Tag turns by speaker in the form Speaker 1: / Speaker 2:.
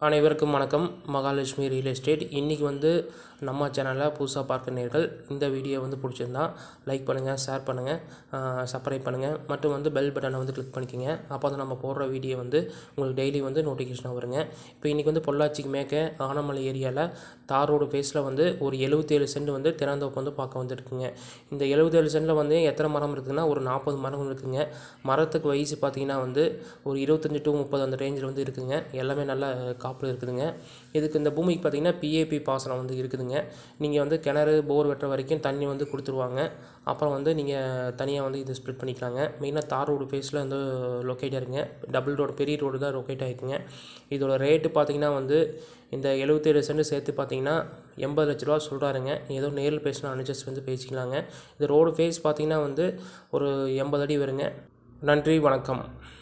Speaker 1: அனைவருக்கும் வணக்கம் Mahalakshmi real estate இன்றைக்கி வந்து நம்ம சேனலில் புதுசாக பார்க்கிறீர்கள் இந்த வீடியோ வந்து பிடிச்சிருந்தா லைக் பண்ணுங்கள் ஷேர் பண்ணுங்கள் சப்ஸ்கிரைப் பண்ணுங்கள் மற்றும் வந்து பெல் பட்டனை வந்து கிளிக் பண்ணிக்கோங்க அப்போ தான் நம்ம போடுற வீடியோ வந்து உங்களுக்கு டெய்லி வந்து நோட்டிஃபிகேஷன் வருங்க இப்போ இன்றைக்கி வந்து பொள்ளாச்சிக்கு மேற்க ஆனமலை ஏரியாவில் தார் ரோடு ஃபேஸில் வந்து ஒரு எழுபத்தேழு சென்ட் வந்து திறந்தோப்பு வந்து பார்க்க வந்துருக்குங்க இந்த எழுபத்தேழு சென்ட்டில் வந்து எத்தனை மரம் இருக்குதுன்னா ஒரு நாற்பது மரம் இருக்குங்க மரத்துக்கு வயசு பார்த்தீங்கன்னா வந்து ஒரு இருபத்தஞ்சி டு முப்பது அந்த ரேஞ்சில் வந்து இருக்குதுங்க எல்லாமே நல்ல காப்பில் இருக்குதுங்க இதுக்கு இந்த பூமிக்கு பார்த்தீங்கன்னா பிஏபி பாசனம் வந்து இருக்குதுங்க நீங்கள் வந்து கிணறு போர் வெட்டுற வரைக்கும் தண்ணி வந்து கொடுத்துருவாங்க அப்புறம் வந்து நீங்கள் தனியாக வந்து இது ஸ்ப்ளிட் பண்ணிக்கலாங்க மெயினாக தார் ரோடு ஃபேஸில் வந்து லொக்கேட் ஆயிருங்க டபுள் ரோடு பெரிய ரோடு தான் லொக்கேட் ஆகிருக்குங்க இதோட ரேட்டு பார்த்தீங்கன்னா வந்து இந்த எழுபத்தேழு சென்ட் சேர்த்து பார்த்தீங்கன்னா எண்பது லட்ச ரூபா சொல்கிறாருங்க ஏதோ நேரில் பேசினா அனுஜஸ்ட் வந்து பேசிக்கலாங்க இந்த ரோடு ஃபேஸ் பார்த்தீங்கன்னா வந்து ஒரு எண்பது அடி வருங்க நன்றி வணக்கம்